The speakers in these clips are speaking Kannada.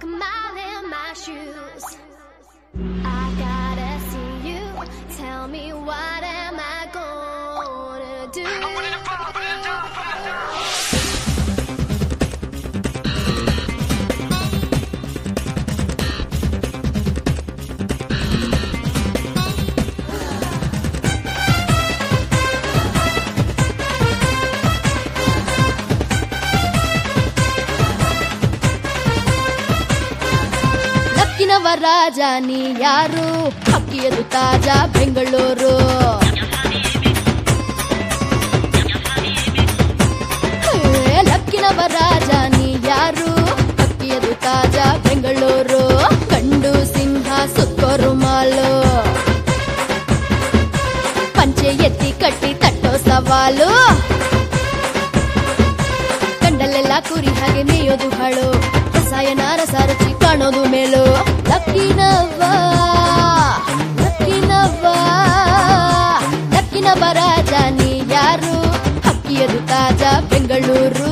walk a mile in my shoes. I gotta see you. Tell me what am I gonna do? ಲಕ್ಕಿನವ ರಾಜ ನೀ ಯಾರು ಹಕ್ಕಿಯದು ತಾಜಾ ಬೆಂಗಳೂರು ಹೇ, ಲಕ್ಕಿನವ ರಾಜ ನೀ ಯಾರು ಹಕ್ಕಿಯದು ತಾಜಾ ಬೆಂಗಳೂರು ಗಂಡು ಸಿಂಹ ಸುತ್ತೋರು ಮಾಲು ಪಂಚೆ ಎತ್ತಿ ಕಟ್ಟಿ ತಟ್ಟೋ ಸವಾಲು ಕಂಡಲ್ಲೆಲ್ಲ ಕುರಿ ಹಾಗೆ ಮೇಯೋದು ಹಾಳು ರಸಾಯನ ರಸ ರುಚಿ ಕಾಣೋದು ಮೇಲು ಲಕ್ಕಿನವ್ವ ಲಕ್ಕಿನವ್ವ ಲಕ್ಕಿನವ್ವ ರಾಜ ನೀ ಯಾರು ಹಕ್ಕಿಯದು ತಾಜಾ ಬೆಂಗಳೂರು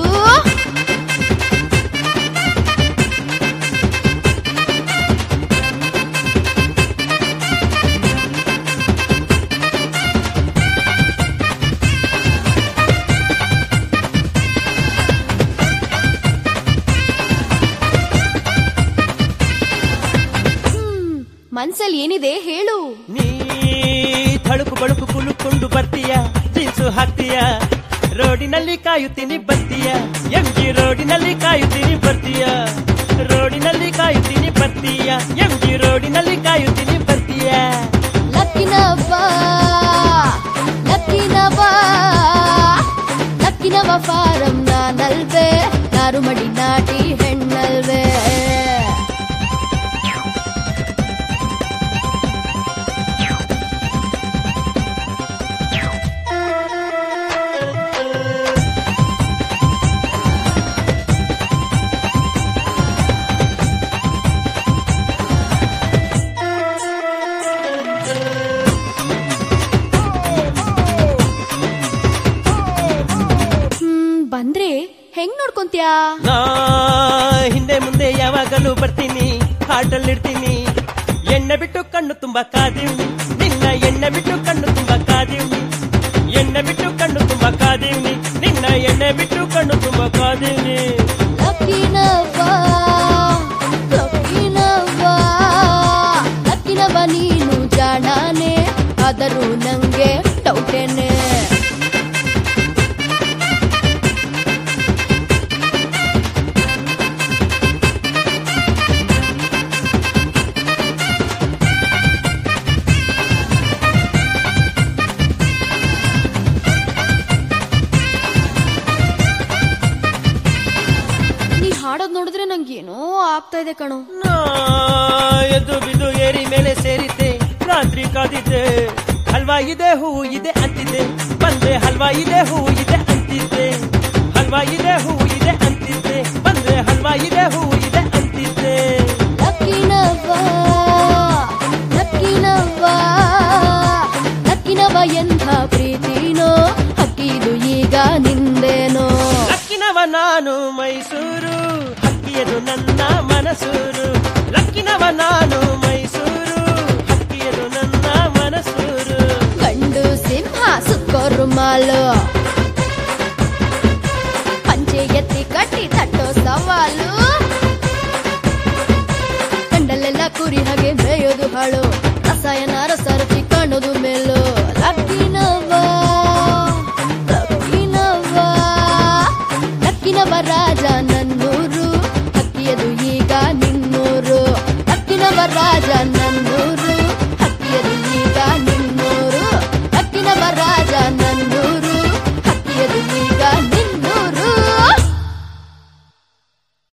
ಹ್ಮ್, ಮನ್ಸಲ್ಲಿ ಏನಿದೆ ಹೇಳು ನೀ ತಳುಕು ಬಳುಕು ಕುಲುಕೊಂಡು ಬರ್ತೀಯ ಜೀನ್ಸು ಹಾಕ್ತೀಯ ರೋಡಿನಲ್ಲಿ ಕಾಯುತ್ತೀನಿ ಬರ್ತೀಯ ಎಂ ಜಿ ರೋಡಿನಲ್ಲಿ ಕಾಯುತ್ತೀನಿ ಬರ್ತೀಯ ರೋಡಿನಲ್ಲಿ ಕಾಯುತ್ತೀನಿ ಬರ್ತೀಯ ಎಂ ಜಿ ರೋಡಿನಲ್ಲಿ ಕಾಯುತ್ತೀನಿ ಬರ್ತೀಯ ಲಕ್ಕಿನವ್ವ ಲಕ್ಕಿನವ್ವ ಲಕ್ಕಿನವ ಫಾರಂ ನಾನಲ್ವೇ ನಾರು ಮಡಿ ನಾಟಿ ಹೆಣ್ಣಲ್ವೇ ಹ್ಮ್ ಬಂದ್ರೆ ಹೆಂಗ್ ನೋಡ್ಕೊಂತ್ಯಾ ನಾ ಹಿಂದೆ ಮುಂದೆ ಯಾವಾಗಲೂ ಬರ್ತೀನಿ ಹಾಟಲ್ಲಿಡ್ತೀನಿ ಎಣ್ಣೆ ಬಿಟ್ಟು ಕಣ್ಣು ತುಂಬಾ ಕಾದಿವ್ನಿ ನಿನ್ನ ಎಣ್ಣೆ ಬಿಟ್ಟು ಕಣ್ಣು ತುಂಬಾ ಕಾದಿವ್ನಿ ಎಣ್ಣೆ ಬಿಟ್ಟು ಕಣ್ಣು ತುಂಬಾ ಕಾದಿವ್ನಿ ನಿನ್ನ ಎಣ್ಣೆ ಬಿಟ್ಟು ಕಣ್ಣು ತುಂಬಾ ಕಾದಿವ್ನಿ ಲಕ್ಕಿನವ್ವ ಲಕ್ಕಿನವ್ವ ಲಕ್ಕಿನವ್ವ ನೀನು ಜಾಣಾನೆ ಆದರೂ ನಂಗೆ ಡೌಟೇನೆ ನೀ ಹಾಡೋದ್ ನೋಡಿದ್ರೆ ನಂಗೇನೋ ಆಗ್ತಾ ಇದೆ ಕಣೋ ನಾ ಎದ್ದು ಬಿದ್ದು ಏರಿ ಮೇಲೆ ಸೇರಿದ್ದೆ ರಾತ್ರಿ ಕಾದಿದ್ದೆ ಹಲ್ವಾ ಇದೆ ಹೂವು ಇದೆ ಅಂತಿದ್ದೆ ಬಂದೆ ಹಲ್ವಾ ಇದೆ ಹೂವು ಇದೆ ಅಂತಿದ್ದೆ ಹಲ್ವಾ ಇದೆ ಹೂವು ಇದೆ ಅಂತಿದ್ದೆ ಬಂದೆ ಹಲ್ವಾ ಇದೆ ಹೂವು ಇದೆ ಅಂತಿದ್ದೆ ಲಕ್ಕಿನವ್ವ ಲಕ್ಕಿನವ್ವ ಲಕ್ಕಿನವ್ವ ಎಂಥ ಪ್ರೀತಿನೋ ಹಕ್ಕಿದು ಈಗ ನಿಂದೇನೋ ಲಕ್ಕಿನವ ನಾನು ಮೈಸೂರು ಹಕ್ಕಿಯದು ನನ್ನ ಮನಸೂರು ಲಕ್ಕಿನವ ನಾನು ಮೈಸೂರು ಹಕ್ಕಿಯದು ನನ್ನ ಮನಸೂರು ಗಂಡು ಸಿಂಹ ಸುಕ್ಕೋರು ಮಾಲು ಪಂಚೆ ಎತ್ತಿ ಕಟ್ಟಿ ತಟ್ಟೋ ಸವಾಲು ಕಂಡಲ್ಲೆಲ್ಲ ಕುರಿ ಹಾಗೆ ಮೇಯೋದು ಹಾಳು ರಸಾಯನ ರಸ ರುಚಿ ಕಾಣೋದು ಮೇಲು ಲಕ್ಕಿನವ್ವ ಲಕ್ಕಿನವ್ವ ಲಕ್ಕಿನವ ರಾಜ ನನ್ನೂರು ಹಕ್ಕಿಯದು ಈಗ ನಿನ್ನೂರು ಲಕ್ಕಿನವ ರಾಜ ನನ್ನೂರು